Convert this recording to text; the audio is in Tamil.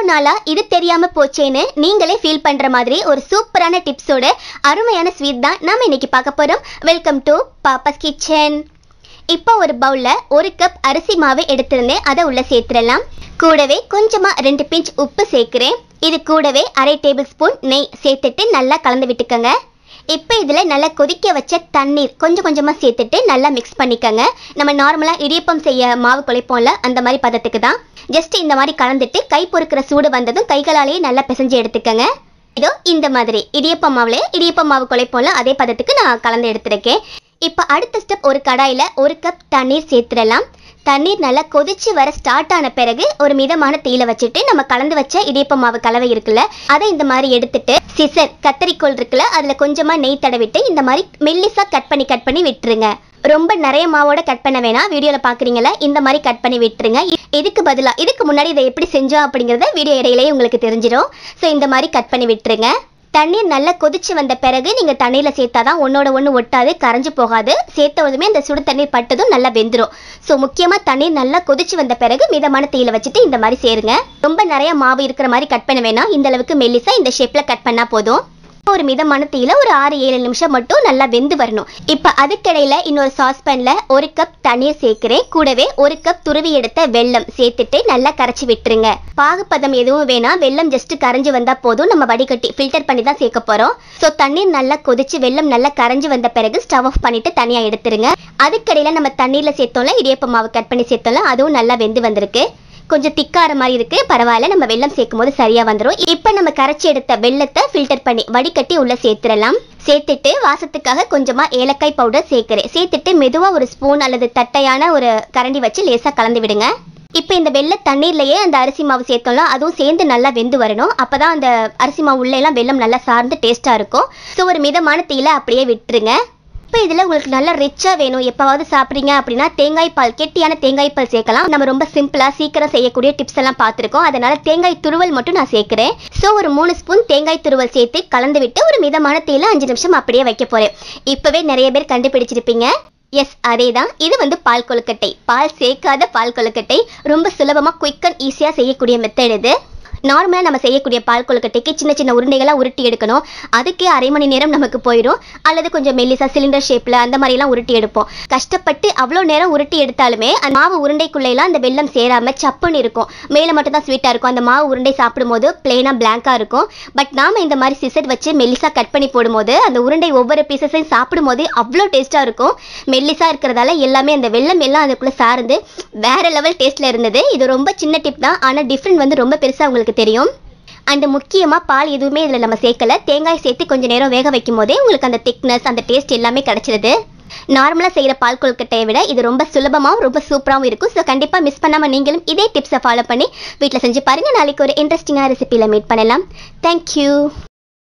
நாளா இது தெரியாம போச்சேன்னு நீங்களே ஃபீல் பண்ற மாதிரி ஒரு சூப்பரான டிப்ஸோட அருமையான ஸ்வீட் தான் நாம இன்னைக்கு பார்க்க போறோம் வெல்கம் டு பாப்பாஸ் கிச்சன் இப்போ ஒரு பவுல்ல ஒரு கப் அரிசி மாவு எடுத்திருந்தேன் அதை உள்ள சேர்த்துடலாம் கூடவே கொஞ்சமா ரெண்டு பிஞ்ச் உப்பு சேர்க்கிறேன் இது கூடவே அரை டேபிள் ஸ்பூன் நெய் சேர்த்துட்டு நல்லா கலந்து விட்டுக்கோங்க இப்போ இதில் நல்லா கொதிக்க வச்ச தண்ணீர் கொஞ்சம் கொஞ்சமாக சேர்த்துட்டு நல்லா மிக்ஸ் பண்ணிக்கோங்க நம்ம நார்மலாக இடியப்பம் செய்ய மாவு குழைப்போம்ல அந்த மாதிரி பதத்துக்கு தான் ஜஸ்ட் இந்த மாதிரி கலந்துட்டு கை பொறுக்கிற சூடு வந்ததும் கைகளாலேயே நல்லா பிசைஞ்சு எடுத்துக்கோங்க இதோ இந்த மாதிரி இடியப்பம் மாவுல இடியப்பம் மாவு குழைப்போம்ல அதே பதத்துக்கு நான் கலந்து எடுத்திருக்கேன் இப்போ அடுத்த ஸ்டெப் ஒரு கடாயில் ஒரு கப் தண்ணீர் சேர்த்துடலாம் தண்ணீர் நல்லா கொதிச்சு வர ஸ்டார்ட் ஆன பிறகு ஒரு மிதமான தீயில வச்சுட்டு நம்ம கலந்து வச்ச இடியப்ப மாவு கலவை இருக்குல்ல அதை இந்த மாதிரி எடுத்துட்டு சிசர் கத்தரிக்கோல் இருக்குல்ல அதுல கொஞ்சமா நெய் தடவிட்டு இந்த மாதிரி மெல்லிசா கட் பண்ணி கட் பண்ணி விட்டுருங்க ரொம்ப நிறைய மாவோட கட் பண்ண வேணாம் வீடியோல பாக்குறீங்களா இந்த மாதிரி கட் பண்ணி விட்டுருங்க இதுக்கு பதிலா இதுக்கு முன்னாடி இதை எப்படி செஞ்சோம் அப்படிங்கறத வீடியோ இடையிலேயே உங்களுக்கு தெரிஞ்சிடும் ஸோ இந்த மாதிரி கட் பண்ணி விட்டுருங்க தண்ணீர் நல்லா கொதிச்சு வந்த பிறகு நீங்க தண்ணியில சேர்த்தாதான் ஒன்னோட ஒன்று ஒட்டாது கரைஞ்சு போகாது சேர்த்ததுமே அந்த சுடு தண்ணீர் பட்டதும் நல்லா வெந்துடும் ஸோ முக்கியமா தண்ணீர் நல்லா கொதிச்சு வந்த பிறகு மிதமான தீயில வச்சுட்டு இந்த மாதிரி சேருங்க ரொம்ப நிறைய மாவு இருக்கிற மாதிரி கட் பண்ண வேணாம் இந்த அளவுக்கு மெல்லிசா இந்த ஷேப்ல கட் பண்ணா போதும் ஒரு மிதமான தீயில ஒரு ஆறு ஏழு நிமிஷம் மட்டும் நல்லா வெந்து வரணும் இப்போ அதுக்கிடையில இன்னொரு சாஸ்பேன்ல ஒரு கப் தண்ணீர் சேர்க்கிறேன் கூடவே ஒரு கப் துருவி எடுத்த வெல்லம் சேர்த்துட்டு நல்லா கரைச்சி விட்டுருங்க பாகுப்பதம் எதுவும் வேணாம் வெல்லம் ஜஸ்ட் கரைஞ்சு வந்தா போதும் நம்ம வடிகட்டி ஃபில்டர் பண்ணி தான் சேர்க்க போறோம் ஸோ தண்ணீர் நல்லா கொதிச்சு வெல்லம் நல்லா கரைஞ்சு வந்த பிறகு ஸ்டவ் ஆஃப் பண்ணிட்டு தனியா எடுத்துருங்க அதுக்கடையில நம்ம தண்ணீர்ல சேர்த்தோம்ல இடியப்ப மாவு கட் பண்ணி சேர்த்தோம்ல அதுவும் நல்லா வெந்து வந்திருக்கு கொஞ்சம் திக்கார மாதிரி இருக்கு பரவாயில்ல நம்ம வெல்லம் சேர்க்கும் போது சரியா வந்துடும் இப்போ நம்ம கரைச்சி எடுத்த வெள்ளத்தை ஃபில்டர் பண்ணி வடிகட்டி உள்ள சேர்த்துடலாம் சேர்த்துட்டு வாசத்துக்காக கொஞ்சமா ஏலக்காய் பவுடர் சேர்க்கிறேன் சேர்த்துட்டு மெதுவா ஒரு ஸ்பூன் அல்லது தட்டையான ஒரு கரண்டி வச்சு லேசா கலந்து விடுங்க இப்போ இந்த வெள்ளை தண்ணீர்லயே அந்த அரிசி மாவு சேர்த்தோம்ல அதுவும் சேர்ந்து நல்லா வெந்து வரணும் அப்பதான் அந்த அரிசி மாவு உள்ள எல்லாம் வெள்ளம் நல்லா சார்ந்து டேஸ்டா இருக்கும் ஸோ ஒரு மிதமான தீயில அப்படியே விட்டுருங்க இப்போ இதில் உங்களுக்கு நல்லா ரிச்சாக வேணும் எப்போவாவது சாப்பிட்றீங்க அப்படின்னா தேங்காய் பால் கெட்டியான தேங்காய் பால் சேர்க்கலாம் நம்ம ரொம்ப சிம்பிளாக சீக்கிரம் செய்யக்கூடிய டிப்ஸ் எல்லாம் பார்த்துருக்கோம் அதனால தேங்காய் துருவல் மட்டும் நான் சேர்க்குறேன் ஸோ ஒரு மூணு ஸ்பூன் தேங்காய் துருவல் சேர்த்து கலந்து விட்டு ஒரு மிதமான தீயில அஞ்சு நிமிஷம் அப்படியே வைக்க போகிறேன் இப்போவே நிறைய பேர் கண்டுபிடிச்சிருப்பீங்க எஸ் அதே தான் இது வந்து பால் கொழுக்கட்டை பால் சேர்க்காத பால் கொழுக்கட்டை ரொம்ப சுலபமாக குயிக் அண்ட் ஈஸியாக செய்யக்கூடிய மெத்தட் இது நார்மலாக நம்ம செய்யக்கூடிய பால் கொழுக்கட்டைக்கு சின்ன சின்ன உருண்டைகளாக உருட்டி எடுக்கணும் அதுக்கே அரை மணி நேரம் நமக்கு போயிடும் அல்லது கொஞ்சம் மெல்லிசா சிலிண்டர் ஷேப்பில் அந்த மாதிரிலாம் உருட்டி எடுப்போம் கஷ்டப்பட்டு அவ்வளோ நேரம் உருட்டி எடுத்தாலுமே அந்த மாவு உருண்டைக்குள்ளேலாம் அந்த வெள்ளம் சேராமல் சப்புன்னு இருக்கும் மேலே மட்டும் தான் ஸ்வீட்டாக இருக்கும் அந்த மாவு உருண்டை சாப்பிடும்போது பிளெயினாக பிளாங்காக இருக்கும் பட் நாம இந்த மாதிரி சிசர் வச்சு மெல்லிசா கட் பண்ணி போடும்போது அந்த உருண்டை ஒவ்வொரு பீசஸையும் சாப்பிடும்போது அவ்வளோ டேஸ்ட்டாக இருக்கும் மெல்லிசா இருக்கிறதால எல்லாமே அந்த வெள்ளம் எல்லாம் அதுக்குள்ளே சார்ந்து வேற லெவல் டேஸ்ட்டில் இருந்தது இது ரொம்ப சின்ன டிப் தான் ஆனால் டிஃப்ரெண்ட் வந்து ரொம்ப பெருசாக உங்களுக்கு தெரியும் அண்ட் முக்கியமாக பால் எதுவுமே இதில் நம்ம சேர்க்கல தேங்காய் சேர்த்து கொஞ்சம் நேரம் வேக வைக்கும் போதே உங்களுக்கு அந்த திக்னஸ் அந்த டேஸ்ட் எல்லாமே கிடச்சிருது நார்மலாக செய்கிற பால் கொழுக்கட்டையை விட இது ரொம்ப சுலபமாகவும் ரொம்ப சூப்பராகவும் இருக்கும் ஸோ கண்டிப்பாக மிஸ் பண்ணாமல் நீங்களும் இதே டிப்ஸை ஃபாலோ பண்ணி வீட்டில் செஞ்சு பாருங்கள் நாளைக்கு ஒரு இன்ட்ரெஸ்டிங்கான ரெசிபியில் மீட் பண்ணலாம் தேங்க்யூ